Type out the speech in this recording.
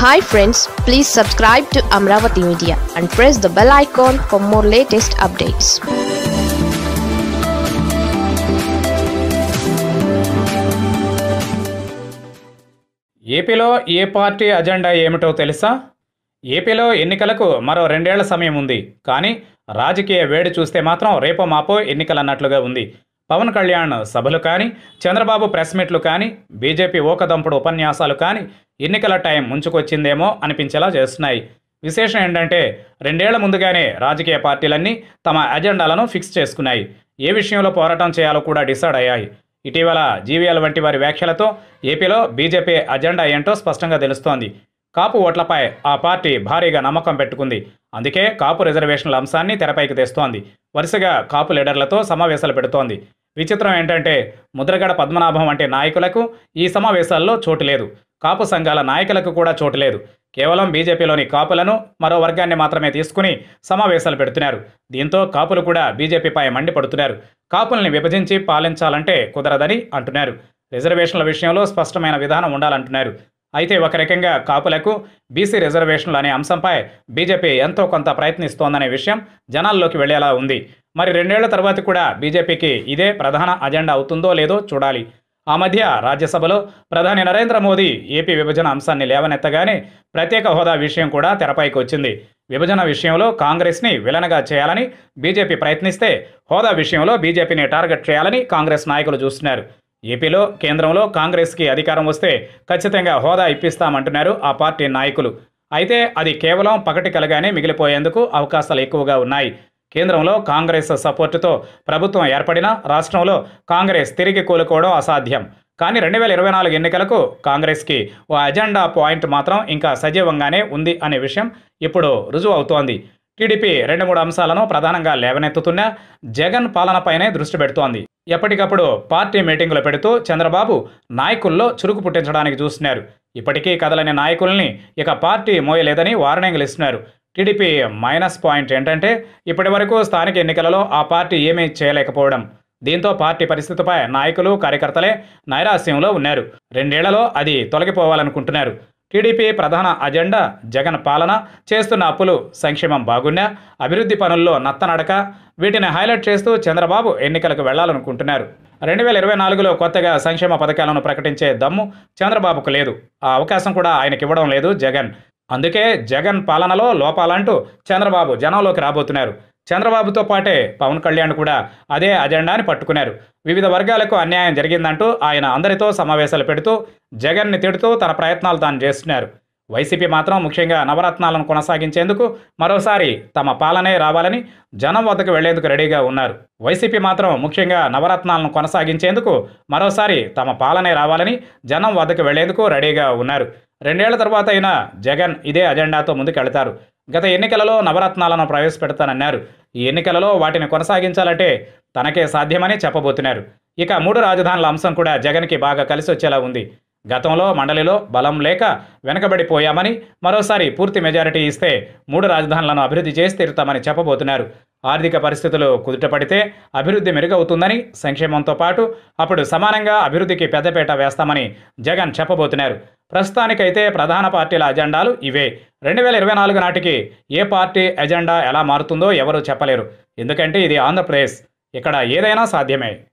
hi friends please subscribe to Amaravati media and press the bell icon for more latest updates ఏపీలో ఏ party agenda ఏమిటో తెలుసా ఏపీలో ఎన్నికలకు మరో రెండేళ్ల సమయం ఉంది కానీ రాజకీయ వేడి చూస్తే మాత్రం రేపో మాపో ఎన్నికలన్నట్లుగా ఉంది పవన్ కళ్యాణ్ సభలు కానీ చంద్రబాబు ప్రెస్ మీట్లు కానీ బీజేపీ ఓకదంపుడు ఉపన్యాసాలు కానీ ఎన్నికల టైం ముంచుకొచ్చిందేమో అనిపించేలా చేస్తున్నాయి విశేషం ఏంటంటే రెండేళ్ల ముందుగానే రాజకీయ పార్టీలన్నీ తమ అజెండాలను ఫిక్స్ చేసుకున్నాయి ఏ విషయంలో పోరాటం చేయాలో కూడా డిసైడ్ అయ్యాయి ఇటీవల జీవీఎల్ వంటి వారి వ్యాఖ్యలతో ఏపీలో బీజేపీ అజెండా ఏంటో స్పష్టంగా తెలుస్తోంది కాపు ఓట్లపై ఆ పార్టీ భారీగా నమ్మకం పెట్టుకుంది అందుకే కాపు రిజర్వేషన్ల అంశాన్ని తెరపైకి తెస్తోంది వరుసగా కాపు లీడర్లతో సమావేశాలు పెడుతోంది విచిత్రం ఏంటంటే ముద్రగడ పద్మనాభం వంటి నాయకులకు ఈ సమావేశాల్లో చోటు లేదు కాపు సంఘాల నాయకులకు కూడా చోటు లేదు కేవలం బీజేపీలోని కాపులను మరో వర్గాన్ని మాత్రమే తీసుకుని సమావేశాలు పెడుతున్నారు దీంతో కాపులు కూడా బీజేపీపై మండిపడుతున్నారు కాపుల్ని విభజించి పాలించాలంటే కుదరదని అంటున్నారు రిజర్వేషన్ల విషయంలో స్పష్టమైన విధానం ఉండాలంటున్నారు అయితే ఒక రకంగా కాపులకు బీసీ రిజర్వేషన్లు అనే అంశంపై బీజేపీ ఎంతో కొంత ప్రయత్నిస్తోందనే విషయం జనాల్లోకి వెళ్లేలా ఉంది మరి రెండేళ్ల తర్వాత కూడా బీజేపీకి ఇదే ప్రధాన అజెండా అవుతుందో లేదో చూడాలి ఆ మధ్య రాజ్యసభలో ప్రధాని నరేంద్ర మోదీ ఏపీ విభజన అంశాన్ని లేవనెత్తగానే ప్రత్యేక హోదా విషయం కూడా తెరపైకి వచ్చింది విభజన విషయంలో కాంగ్రెస్ని విలనగా చేయాలని బీజేపీ ప్రయత్నిస్తే హోదా విషయంలో బీజేపీని టార్గెట్ చేయాలని కాంగ్రెస్ నాయకులు చూస్తున్నారు ఏపీలో కేంద్రంలో కాంగ్రెస్కి అధికారం వస్తే ఖచ్చితంగా హోదా ఇప్పిస్తామంటున్నారు ఆ పార్టీ నాయకులు అయితే అది కేవలం పకటి కలగానే మిగిలిపోయేందుకు అవకాశాలు ఎక్కువగా ఉన్నాయి కేంద్రంలో కాంగ్రెస్ సపోర్టుతో ప్రభుత్వం ఏర్పడినా రాష్ట్రంలో కాంగ్రెస్ తిరిగి కోలుకోవడం అసాధ్యం కానీ రెండు వేల ఇరవై నాలుగు ఎన్నికలకు కాంగ్రెస్కి ఓ అజెండా పాయింట్ మాత్రం ఇంకా సజీవంగానే ఉంది అనే విషయం ఇప్పుడు రుజువు అవుతోంది టీడీపీ రెండు మూడు అంశాలను ప్రధానంగా లేవనెత్తుతున్నా జగన్ పాలనపైనే దృష్టి పెడుతోంది ఎప్పటికప్పుడు పార్టీ మీటింగులు పెడుతూ చంద్రబాబు నాయకుల్లో చురుకు పుట్టించడానికి చూస్తున్నారు ఇప్పటికీ కదలని నాయకుల్ని ఇక పార్టీ మోయలేదని వార్నింగ్లు ఇస్తున్నారు టీడీపీ మైనస్ పాయింట్ ఏంటంటే ఇప్పటి వరకు స్థానిక ఎన్నికలలో ఆ పార్టీ ఏమీ చేయలేకపోవడం దీంతో పార్టీ పరిస్థితిపై నాయకులు కార్యకర్తలే నైరాస్యంలో ఉన్నారు రెండేళ్లలో అది తొలగిపోవాలనుకుంటున్నారు టీడీపీ ప్రధాన అజెండా జగన్ పాలన చేస్తున్న అప్పులు సంక్షేమం బాగున్నా అభివృద్ధి పనుల్లో నత్తనడక వీటిని హైలైట్ చేస్తూ చంద్రబాబు ఎన్నికలకు వెళ్లాలనుకుంటున్నారు రెండు వేల ఇరవై నాలుగులో కొత్తగా సంక్షేమ పథకాలను ప్రకటించే దమ్ము చంద్రబాబుకు లేదు ఆ అవకాశం కూడా ఆయనకి ఇవ్వడం లేదు జగన్ అందుకే జగన్ పాలనలో లోపాలంటూ చంద్రబాబు జనంలోకి రాబోతున్నారు చంద్రబాబుతో పాటే పవన్ కళ్యాణ్ కూడా అదే అజెండాని పట్టుకున్నారు వివిధ వర్గాలకు అన్యాయం జరిగిందంటూ ఆయన అందరితో సమావేశాలు పెడుతూ జగన్ని తిడుతూ తన ప్రయత్నాలు తాను చేస్తున్నారు వైసీపీ మాత్రం ముఖ్యంగా నవరత్నాలను కొనసాగించేందుకు మరోసారి తమ పాలనే రావాలని జనం వద్దకు వెళ్లేందుకు రెడీగా ఉన్నారు వైసీపీ మాత్రం ముఖ్యంగా నవరత్నాలను కొనసాగించేందుకు మరోసారి తమ పాలనే రావాలని జనం వద్దకు వెళ్లేందుకు రెడీగా ఉన్నారు రెండేళ్ల తర్వాత అయినా జగన్ ఇదే అజెండాతో ముందుకెళ్తారు గత ఎన్నికలలో నవరత్నాలను ప్రవేశపెడతానన్నారు ఈ ఎన్నికలలో వాటిని కొనసాగించాలంటే తనకే సాధ్యమని చెప్పబోతున్నారు ఇక మూడు రాజధానుల అంశం కూడా జగన్కి బాగా కలిసి వచ్చేలా ఉంది గతంలో మండలిలో బలం లేక వెనకబడిపోయామని మరోసారి పూర్తి మెజారిటీ ఇస్తే మూడు రాజధానులను అభివృద్ధి చేసి తీరుతామని చెప్పబోతున్నారు ఆర్థిక పరిస్థితులు కుదుటపడితే అభివృద్ధి మెరుగవుతుందని సంక్షేమంతో పాటు అప్పుడు సమానంగా అభివృద్ధికి పెద్దపీట వేస్తామని జగన్ చెప్పబోతున్నారు ప్రస్తుతానికైతే ప్రధాన పార్టీల అజెండాలు ఇవే రెండు వేల ఇరవై నాలుగు నాటికి ఏ పార్టీ ఎజెండా ఎలా మారుతుందో ఎవరూ చెప్పలేరు ఎందుకంటే ఇది ఆంధ్రప్రదేశ్ ఇక్కడ ఏదైనా సాధ్యమే